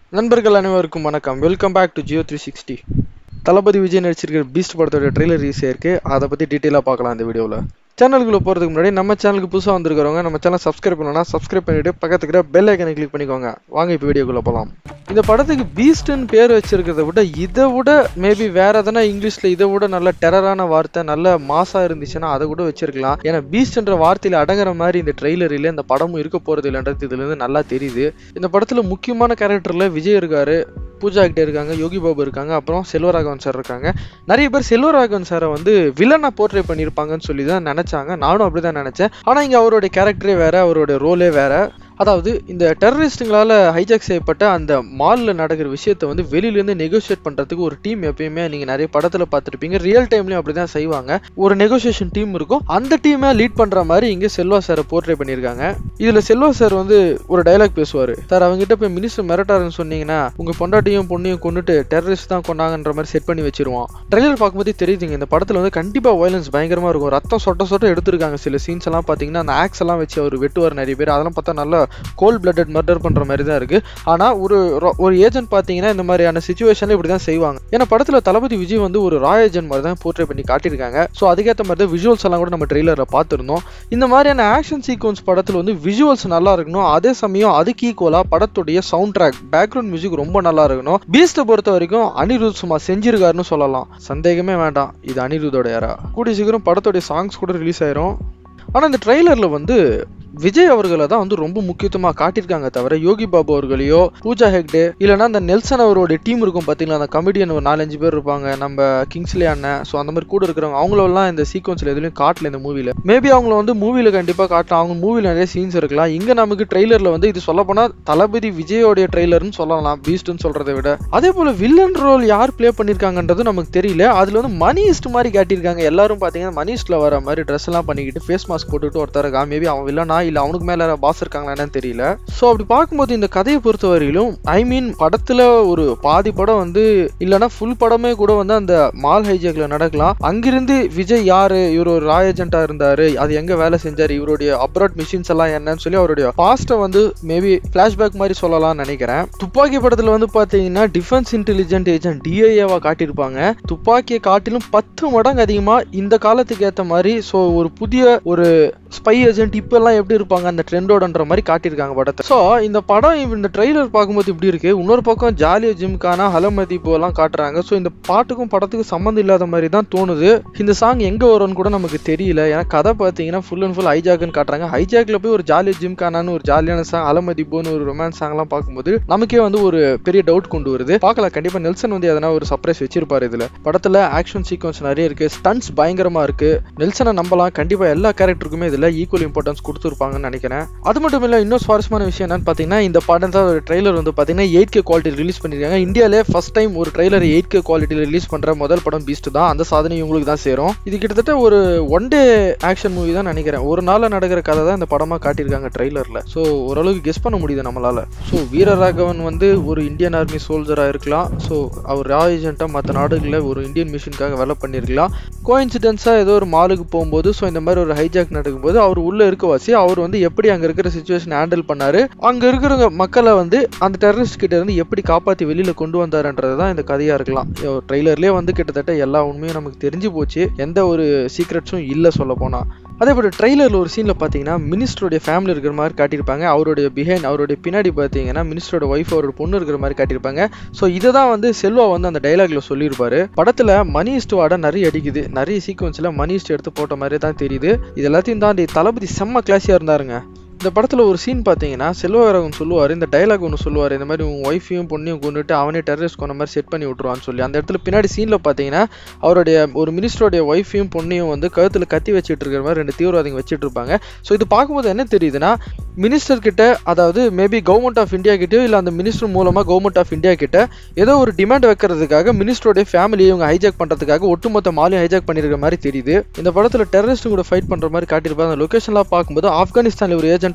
நண்பர்கள் அனைவருக்கும் வணக்கம் welcome back to Jio three sixty Thalapathy Vijay நடிச்சிருக்கிற பீஸ்ட் படத்தோட ட்ரெய்லர் ரிலீஸ் ஆயிருக்கு அதை பற்றி டீட்டெயிலாக பார்க்கலாம் இந்த வீடியோவில் சேனலுக்குள்ள போகிறதுக்கு முன்னாடி நம்ம சேனலுக்கு புதுசாக வந்திருக்கிறவங்க நம்ம சேனல் சப்ஸ்கிரைப் பண்ணலன்னா சப்ஸ்கிரைப் பண்ணிட்டு பக்கத்துக்கு பெல் ஐக்கனை கிளிக் பண்ணிக்கோங்க வாங்க இப்போ வீடியோக்குள்ளே போகலாம் இந்த படத்துக்கு பீஸ்ட்னு பேர் வச்சிருக்கிறத விட இதை விட மேபி வேற எதனா இங்கிலீஷில் இதை விட நல்ல டெரரான வார்த்தை நல்ல மாசா இருந்துச்சுன்னா அதை கூட வச்சிருக்கலாம் ஏன்னா பீஸ்ட்ன்ற வார்த்தையில் அடங்குற மாதிரி இந்த ட்ரெய்லரில் இந்த படமும் இருக்க போகிறது இல்லைன்றது இதுலேருந்து நல்லா தெரியுது இந்த படத்தில் முக்கியமான கேரக்டரில் விஜய் இருக்காரு பூஜா கிட்டே இருக்காங்க யோகி பாபு இருக்காங்க அப்புறம் செல்வராகவன் சார் இருக்காங்க நிறைய பேர் செல்வராகவன் சாரை வந்து வில்லனா போர்ட்ரே பண்ணியிருப்பாங்கன்னு சொல்லி தான் நினச்சாங்க நானும் அப்படி தான் நினச்சேன் ஆனால் இங்கே அவருடைய கேரக்டரே வேற அவருடைய ரோலே வேற அதாவது இந்த டெரரிஸ்ட்டுங்களால் ஹைஜாக் செய்யப்பட்ட அந்த மாலில் நடக்கிற விஷயத்தை வந்து வெளியிலேருந்து நெகோஷியேட் பண்ணுறதுக்கு ஒரு டீம் எப்பயுமே நீங்கள் நிறைய படத்தில் பார்த்துருப்பீங்க ரியல் டைம்லையும் அப்படி தான் செய்வாங்க ஒரு நெகோசியேஷன் டீம் இருக்கும் அந்த டீமை லீட் பண்ணுற மாதிரி இங்கே செல்வா சாரை போர்ட்ரே பண்ணியிருக்காங்க இதில் செல்வா சார் வந்து ஒரு டைலாக் பேசுவார் சார் அவங்ககிட்ட போய் மினிஸ்டர் மிரட்டாருன்னு சொன்னீங்கன்னா உங்கள் பொண்டாட்டியும் பொண்ணையும் கொண்டுட்டு டெரரிஸ்ட் தான் கொண்டாங்கன்ற மாதிரி செட் பண்ணி வச்சிருவான் ட்ரெய்லர் பார்க்கும்போது தெரியுதுங்க இந்த படத்தில் வந்து கண்டிப்பாக வயலன்ஸ் பயங்கரமாக இருக்கும் ரத்தம் சொட்ட சொட்ட எடுத்திருக்காங்க சில சீன்ஸ் எல்லாம் பார்த்தீங்கன்னா அந்த ஆக்ஸ் எல்லாம் வச்சு அவர் வெட்டுவார் நிறைய பேர் அதெல்லாம் பார்த்தா நல்லா கோல்ட் பிளட்டட் மர்டர் பண்ணுற மாதிரி தான் இருக்குது ஆனால் ஒரு ரொ- ஒரு ஏஜென்ட் பார்த்தீங்கன்னா இந்த மாதிரியான சுச்சுவேஷனில் இப்படி தான் செய்வாங்க ஏன்னா படத்தில் தளபதி விஜய் வந்து ஒரு ராய் ஏஜென்ட் மாதிரி தான் போர்ட்ரே பண்ணி காட்டியிருக்காங்க ஸோ அதுக்கேற்ற மாதிரி தான் விஷுவல்ஸ் எல்லாம் கூட நம்ம ட்ரெய்லரில் பார்த்துருந்தோம் இந்த மாதிரியான ஆக்ஷன் சீக்வன்ஸ் படத்தில் வந்து விஷுவல்ஸ் நல்லா இருக்கணும் அதே சமயம் அதுக்கு ஈக்குவலாக படத்துடைய சவுண்ட் ட்ராக் பேக்ரவுண்ட் மியூசிக் ரொம்ப நல்லா இருக்கணும் பீஸ்ட்டை பொறுத்த வரைக்கும் அனிருத் சும்மா செஞ்சிருக்காருன்னு சொல்லலாம் சந்தேகமே வேண்டாம் இது அனிருத்தோட யாரா கூடிய சீக்கிரம் படத்துடைய சாங்ஸ் கூட ரிலீஸ் ஆயிரும் ஆனால் இந்த ட்ரெய்லரில் வந்து விஜய் அவர்களை தான் வந்து ரொம்ப முக்கியத்துவமாக காட்டியிருக்காங்க தவிர யோகி பாபு அவர்களையோ பூஜா ஹெக்டே இல்லைன்னா அந்த நெல்சன் அவருடைய டீம் இருக்கும் பார்த்தீங்களா அந்த கமெடியன் ஒரு நாலஞ்சு பேர் இருப்பாங்க நம்ம கிங்ஸ்லி அண்ணன் ஸோ அந்த மாதிரி கூட இருக்கிறவங்க அவங்களெல்லாம் இந்த சீக்வன்ஸில் எதுலையும் காட்டல இந்த மூவியில் மேபி அவங்கள வந்து மூவியில் கண்டிப்பாக காட்டலாம் அவங்க மூவியில் நிறைய சீன்ஸ் இருக்கலாம் இங்கே நமக்கு ட்ரெய்லரில் வந்து இது சொல்லப்போனால் தளபதி விஜயோடைய ட்ரெய்லர்னு சொல்லலாம் பீஸ்ட்னு சொல்கிறத விட அதே போல் வில்லன் ரோல் யார் ப்ளே பண்ணியிருக்காங்கன்றது நமக்கு தெரியல அதில் வந்து மணி ஈஸ்ட் மாதிரி காட்டியிருக்காங்க எல்லாரும் பார்த்தீங்கன்னா மணி ஈஸ்ட்டில் வர மாதிரி ட்ரெஸ் எல்லாம் பண்ணிக்கிட்டு ஃபேஸ் மாஸ்க் போட்டுட்டு ஒருத்தர் இருக்கா மேபி அவன் வில்லனா இல்லை அவனுக்கு மேலே பாஸ் இருக்காங்களா என்னன்னு தெரியல ஸோ அப்படி பார்க்கும்போது இந்த கதையை பொறுத்த வரையிலும் ஐ மீன் படத்தில் ஒரு பாதி படம் வந்து இல்லைன்னா ஃபுல் படமே கூட வந்து அந்த மால் ஹைஜாக்ல நடக்கலாம் அங்கிருந்து விஜய் யாரு இவர் ஒரு ராய் ஏஜென்ட்டா இருந்தாரு அது எங்க வேலை செஞ்சாரு இவருடைய அப்ராட் மிஷின்ஸ் எல்லாம் என்னன்னு சொல்லி அவருடைய பாஸ்ட்டை வந்து மேபி ஃபிளாஷ்பேக் மாதிரி சொல்லலாம்னு நினைக்கிறேன் துப்பாக்கி படத்துல வந்து பாத்தீங்கன்னா டிஃபென்ஸ் இன்டெலிஜென்ட் ஏஜென்ட் டிஐஏவா காட்டியிருப்பாங்க துப்பாக்கியை காட்டிலும் பத்து மடங்கு அதிகமா இந்த காலத்துக்கு ஏத்த மாதிரி ஸோ ஒரு புதிய ஒரு ஸ்பை ஏஜென்ட் இப்பெல்லாம் எப்படி இருப்பாங்க அந்த ட்ரெண்டோடன்ற மாதிரி காட்டியிருக்காங்க படத்தை ஸோ இந்த படம் இப்ப இந்த ட்ரெய்லர் பார்க்கும்போது இப்படி இருக்கு இன்னொரு பக்கம் ஜாலியோ ஜிம்கானா ஹலமதிப்பு எல்லாம் காட்டுறாங்க ஸோ இந்த பாட்டுக்கும் படத்துக்கும் சம்மந்தம் இல்லாத மாதிரி தான் தோணுது இந்த சாங் எங்க வரும்னு கூட நமக்கு தெரியல ஏன்னா கதை பார்த்தீங்கன்னா ஃபுல் அண்ட் ஃபுல் ஹைஜாக்னு காட்டுறாங்க ஹைஜாக்ல போய் ஒரு ஜாலியோ ஜிம்கானான்னு ஒரு ஜாலியான சாங் அலமதிப்போன்னு ஒரு ரொமான்ஸ் சாங்லாம் பார்க்கும்போது நமக்கே வந்து ஒரு பெரிய டவுட் கொண்டு வருது பார்க்கலாம் கண்டிப்பா நெல்சன் வந்து எதனா ஒரு சர்ப்ரைஸ் வச்சிருப்பாரு இதுல படத்துல ஆக்ஷன் சீக்வன்ஸ் நிறைய இருக்கு ஸ்டன்ஸ் பயங்கரமா இருக்கு நெல்சனை நம்பலாம் கண்டிப்பா எல்லா கேரக்டருக்குமே இதுல ஈக்குவல் இம்பார்ட்டன்ஸ் கொடுத்துருப்பாங்கன்னு நினைக்கிறேன் அது மட்டும் இல்ல இன்னும் சுவாரஸ்யமான விஷயம் என்னன்னு பாத்தீங்கன்னா இந்த படம் தான் ஒரு ட்ரெய்லர் வந்து பாத்தீங்கன்னா எயிட் கே குவாலிட்டி ரிலீஸ் பண்ணிருக்காங்க இந்தியாவிலே ஃபர்ஸ்ட் டைம் ஒரு ட்ரெய்லர் எயிட் கே குவாலிட்டியில் ரிலீஸ் பண்ற முதல் படம் பீஸ்ட் தான் அந்த சாதனை இவங்களுக்கு தான் சேரும் இது கிட்டத்தட்ட ஒரு ஒன் டே ஆக்ஷன் மூவி தான் நினைக்கிறேன் ஒரு நாள்ல நடக்கிற கதை தான் இந்த படமா காட்டியிருக்காங்க ட்ரெய்லர்ல ஸோ ஓரளவுக்கு கெஸ் பண்ண முடியுது நம்மளால ஸோ வீரராகவன் வந்து ஒரு இந்தியன் ஆர்மி சோல்ஜரா இருக்கலாம் ஸோ அவர் ரா ஏஜென்ட்டா மற்ற நாடுகளில் ஒரு இந்தியன் மிஷினுக்காக வேலை பண்ணியிருக்கலாம் கோயின்சிடென்ஸாக ஏதோ ஒரு மாலுக்கு போகும்போது ஸோ இந்த மாதிரி ஒரு ஹைஜாக் நடக்கும்போது அவர் உள்ள இருக்கவாசி அவர் வந்து எப்படி அங்க இருக்கிற சுச்சுவேஷன் ஹேண்டில் பண்ணாரு அங்க இருக்கிற மக்களை வந்து அந்த டெரரிஸ்ட் கிட்ட இருந்து எப்படி காப்பாத்தி வெளியில கொண்டு வந்தாருன்றது தான் இந்த கதையா இருக்கலாம் ட்ரெய்லர்லேயே வந்து கிட்டத்தட்ட எல்லா உண்மையும் நமக்கு தெரிஞ்சு போச்சு எந்த ஒரு சீக்ரெட்ஸும் இல்லை சொல்ல போனா அதே போல ட்ரெய்லரில் ஒரு சீனில் பார்த்தீங்கன்னா மினிஸ்டருடைய ஃபேமிலி இருக்கிற மாதிரி காட்டியிருப்பாங்க அவருடைய பிஹைண்ட் அவருடைய பின்னாடி பார்த்தீங்கன்னா மினிஸ்டரோட ஒய்ஃப் அவரோட பொண்ணு இருக்கிற மாதிரி காட்டியிருப்பாங்க ஸோ இதை தான் வந்து செல்வா வந்து அந்த டைலாக்ல சொல்லியிருப்பாரு படத்தில் மணி ஈஸ்ட் வாட நிறைய அடிக்குது நிறைய சீக்வன்ஸில் மணி ஈஸ்ட் எடுத்து போட்ட மாதிரி தான் தெரியுது இது எல்லாத்தையும் தாண்டி தளபதி செம்ம கிளாஸியாக இருந்தாருங்க இந்த படத்தில் ஒரு சீன் பார்த்தீங்கன்னா செல்வராகவன் சொல்லுவார் இந்த டைலாக் ஒன்று சொல்லுவார் இந்த மாதிரி உன் ஒய்ஃபையும் பொண்ணையும் கொண்டுட்டு அவனே டெரரிஸ்ட் கொண்ட மாதிரி செட் பண்ணி விட்ருவான்னு சொல்லி அந்த இடத்துல பின்னாடி சீனில் பார்த்தீங்கன்னா அவருடைய ஒரு மினிஸ்டருடைய ஒய்ஃபையும் பொண்ணையும் வந்து கழுத்தில் கத்தி வச்சுட்டு இருக்கிற மாதிரி ரெண்டு தீவிரவாதிங்க வச்சுட்டு இருப்பாங்க ஸோ இது பார்க்கும்போது என்ன தெரியுதுன்னா மினிஸ்டர் கிட்ட அதாவது மேபி கவர்மெண்ட் ஆஃப் இந்தியா கிட்டயோ இல்லை அந்த மினிஸ்டர் மூலமாக கவர்மெண்ட் ஆஃப் இந்தியா கிட்ட ஏதோ ஒரு டிமாண்ட் வைக்கிறதுக்காக மினிஸ்டருடைய ஃபேமிலியை இவங்க ஹைஜாக் பண்ணுறதுக்காக ஒட்டுமொத்த மாலையும் ஹைஜாக் பண்ணியிருக்கிற மாதிரி தெரியுது இந்த படத்தில் டெரரிஸ்ட் கூட ஃபைட் பண்ணுற மாதிரி காட்டியிருப்பாங்க அந்த லொக்கேஷன்லாம் பார்க்கும்போது ஆப்கானிஸ்தானில் ஒரு ஏஜென்ட்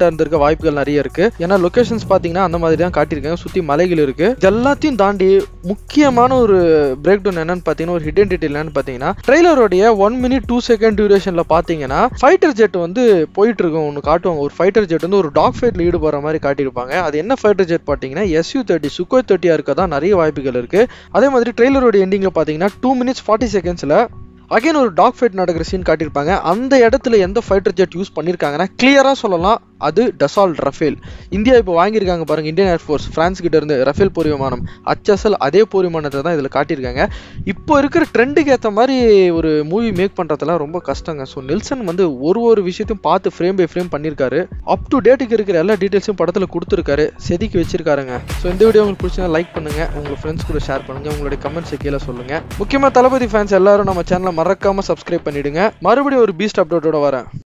டிஃப்ரெண்டா இருந்திருக்க வாய்ப்புகள் நிறைய இருக்கு ஏன்னா லொகேஷன்ஸ் பாத்தீங்கன்னா அந்த மாதிரி தான் காட்டியிருக்காங்க சுத்தி மலைகள் இருக்கு இது எல்லாத்தையும் தாண்டி முக்கியமான ஒரு பிரேக் டவுன் என்னன்னு பாத்தீங்கன்னா ஒரு ஹிடன் டீடைல் என்னன்னு பாத்தீங்கன்னா ட்ரெய்லருடைய ஒன் மினிட் டூ செகண்ட் டியூரேஷன்ல பாத்தீங்கன்னா ஃபைட்டர் ஜெட் வந்து போயிட்டு இருக்கும் ஒன்று காட்டுவாங்க ஒரு ஃபைட்டர் ஜெட் வந்து ஒரு டாக் ஃபைட்ல ஈடுபடுற மாதிரி காட்டியிருப்பாங்க அது என்ன ஃபைட்டர் ஜெட் பாத்தீங்கன்னா எஸ்யூ தேர்ட்டி சுக்கோய் தேர்ட்டியா இருக்க தான் நிறைய வாய்ப்புகள் இருக்கு அதே மாதிரி ட்ரெய்லரோட எண்டிங்ல பாத்தீங்கன்னா டூ மினிட்ஸ் ஃபார்ட்டி செகண்ட்ஸ்ல அகைன் ஒரு டாக் ஃபைட் நடக்கிற சீன் காட்டியிருப்பாங்க அந்த இடத்துல எந்த ஃபைட்டர் ஜெட் யூஸ் பண்ணியிருக்காங்கன்னா கிளியராக சொல்லலாம் அது டசால் ரஃபேல் இந்தியா இப்போ வாங்கியிருக்காங்க பாருங்க இந்தியன் ஏர்ஃபோர்ஸ் பிரான்ஸ் கிட்ட இருந்து ரஃபேல் போர் விமானம் அச்சசல் அதே போர் விமானத்தை தான் இதில் காட்டியிருக்காங்க இப்போ இருக்கிற ட்ரெண்டுக்கு ஏற்ற மாதிரி ஒரு மூவி மேக் பண்ணுறதுலாம் ரொம்ப கஷ்டங்க ஸோ நெல்சன் வந்து ஒரு ஒரு விஷயத்தையும் பார்த்து ஃப்ரேம் பை ஃப்ரேம் பண்ணியிருக்காரு அப் டு டேட்டுக்கு இருக்கிற எல்லா டீட்டெயில்ஸும் படத்தில் கொடுத்துருக்காரு செதுக்கி வச்சிருக்காருங்க ஸோ இந்த வீடியோ உங்களுக்கு பிடிச்சா லைக் பண்ணுங்க உங்க ஃப்ரெண்ட்ஸ் கூட ஷேர் பண்ணுங்க உங்களுடைய கமெண்ட்ஸ் கீழே சொல்லுங்க முக்கியமாக தளபதி ஃபேன்ஸ் எல்லாரும் நம்ம சேனலை மறக்காம சப்ஸ்கிரைப் பண்ணிடுங்க மறுபடியும் ஒரு பீஸ்ட் அப்டேட்டோட வரேன்